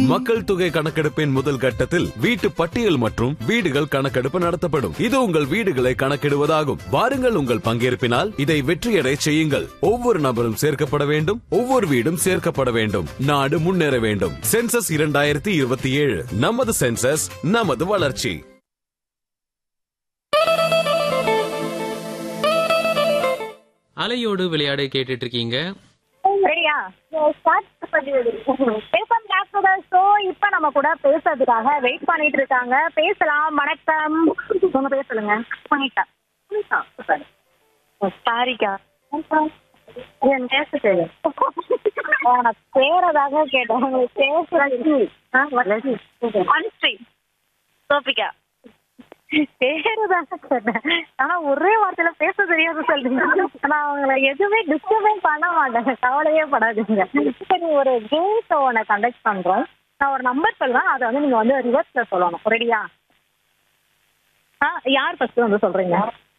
மக்கள் தொகை கணக்கெடுப்பின் முதல் கட்டத்தில் வீட்டு பட்டியல் மற்றும் வீடுகள் கணக்கெடுப்பு நடத்தப்படும் இது உங்கள் வீடுகளை கணக்கிடுவதாகும் வாருங்கள் உங்கள் பங்கேற்பினால் இதை வெற்றியடை செய்யுங்கள் ஒவ்வொரு நபரும் சேர்க்கப்பட வேண்டும் ஒவ்வொரு வீடும் சேர்க்கப்பட வேண்டும் நாடு முன்னேற வேண்டும் சென்சஸ் இரண்டாயிரத்தி இருபத்தி ஏழு நமது சென்சஸ் நமது வளர்ச்சி அலையோடு விளையாடு கேட்டுட்டு இருக்கீங்க ரெடியா ஸ்டார்ட் பண்ணி பேசம் டாக்டர் ஷோ இப்ப நம்ம கூட பேசுறதுக்காக வெயிட் பண்ணிட்டு இருக்காங்க பேசலாம் வணக்கம் உங்க பேர் சொல்லுங்க புனிதா புனிதா சூப்பர் சாரிக்கா என் பேச தெரியும் நான் பேரதாக கேட்டேன் உங்களுக்கு பேசுறது அனுஸ்ரீ சோபிகா பேருதாக கேட்டேன் ஆனா ஒரே வார்த்தையில பேச தெரியாது சொல்றீங்க நான் அவங்கள எதுவுமே டிஸ்டர்பே பண்ண மாட்டேன் கவலையே படாதீங்க சரி ஒரு கேம் ஷோ ஒன்று கண்டக்ட் பண்றோம் நான் ஒரு நம்பர் சொல்லுவேன் அதை வந்து நீங்க வந்து ரிவர்ஸ்ல சொல்லணும் ரெடியா ஆ யார் ஃபர்ஸ்ட் வந்து சொல்றீங்க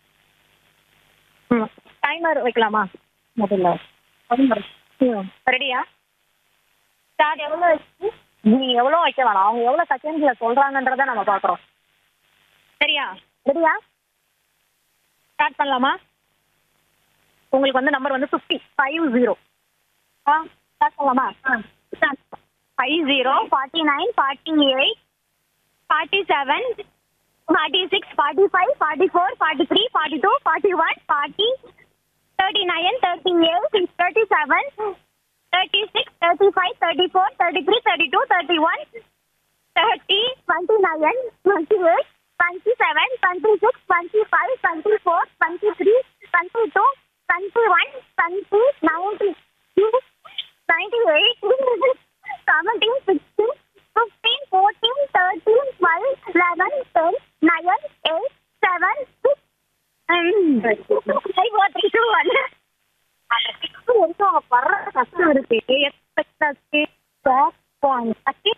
ம் டைமர் வைக்கலாமா முதல்ல ம் ரெடியா ஸ்டார்ட் எவ்வளோ வச்சு நீங்க எவ்வளோ வைக்க வேணாம் அவங்க எவ்வளோ செகண்ட்ஸ்ல சொல்றாங்கன்றத நம்ம பார்க்குறோம் சரியா ரெடியா ஸ்டார்ட் பண்ணலாமா உங்களுக்கு வந்து நம்பர் வந்து ஃபிஃப்டி ஃபைவ் ஜீரோ ஆ ஸ்டார்ட் பண்ணலாமா five zero forty nine forty eight forty seven forty six forty five forty four forty three forty two forty one forty thirty nine thirty eight thirty seven thirty six thirty five thirty four thirty three thirty two thirty one thirty, twenty-nine, twenty-eight, twenty-seven, twenty-six, twenty-five, twenty-four, twenty-three, twenty-two, twenty-one, twenty, ninety, ninety-eight, seventeen, sixteen, fifteen, fourteen, thirteen, twelve, eleven, ten, nine, eight, seven, six, five, four, three, two, one. அந்த six வரைக்கும் அவங்க படுற கஷ்டம் இருக்கு எத்தனை back point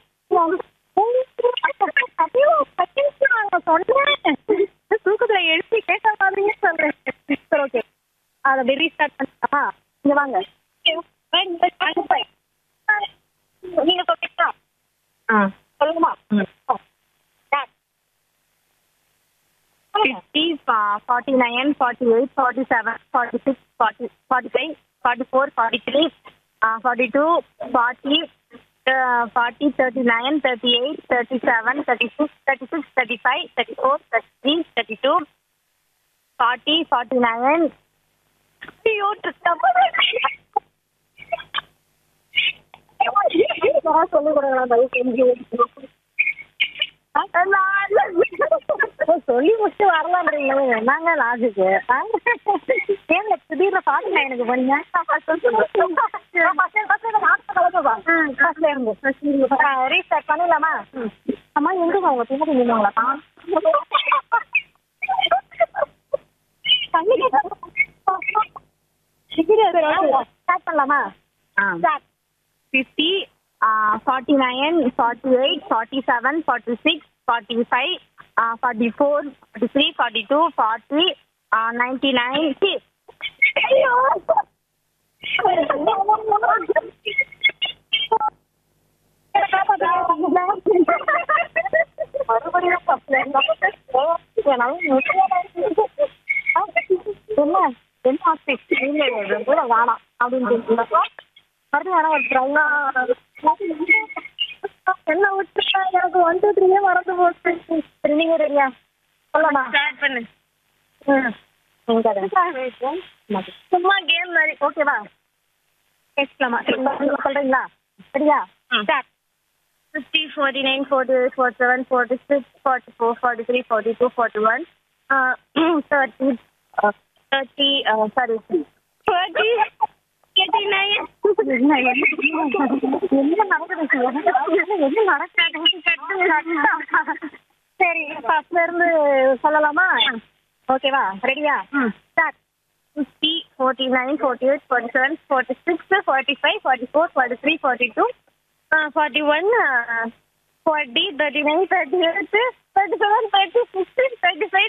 தூக்கத்துல எழுப்பி கேட்ட மாதிரியே சொல்றேன் சரி ஓகே அதை அப்படியே ரீஸ்டார்ட் பண்ணிட்டா இங்க வாங்க நீங்க சொல்லிட்டா ஆ சொல்லுமா fifty forty nine forty eight forty seven forty six forty forty five forty four forty three forty two forty forty thirty nine thirty eight thirty seven thirty six thirty six thirty five thirty four thirty three thirty two forty forty nine ஐயோ சொல்லிக் கொடுங்களா தயவு செஞ்சு சொல்லி முடிச்சு வரலான்றீங்களே என்னங்க logic ஏன்ல திடீர்னு forty நைனுக்கு போனீங்க ஃபர்ஸ்ட்ல இருந்து ரீஸ்டார்ட் பண்ணிடலாமா அம்மா எங்க உங்க பின்னாடி நின்னுங்களா ஸ்டார்ட் பண்ணலாமா start fifty forty nine forty eight forty seven forty six forty five forty four forty three forty two forty ninety nine மறுபடியும் என்ன என்ன ஆஸ்பெக்ட் இல்லை கூட வேணாம் அப்படின்னு சொல்லிட்டு மறுபடியும் வேணா ஒரு ட்ரைனா என்ன விட்டுட்டா எனக்கு ஒன் டூ த்ரீயே மறந்து போச்சு சரி நீங்க ரெடியா சொல்லலாம் ஸ்டார்ட் பண்ணு சும்மா கேம் மாதிரி ஓகேவா பேசலாமா சொல்றீங்களா சரியா start fifty forty nine forty eight forty seven forty six forty four forty three forty two forty one thirty thirty sorry thirty eighty nine என்ன நடக்குது என்ன நடக்குது சரி ஃபர்ஸ்ட்ல இருந்து சொல்லலாமா ஓகேவா ரெடியா start fifty forty nine forty eight forty seven forty six forty five forty four forty three forty two forty one forty thirty nine thirty eight thirty seven thirty six thirty five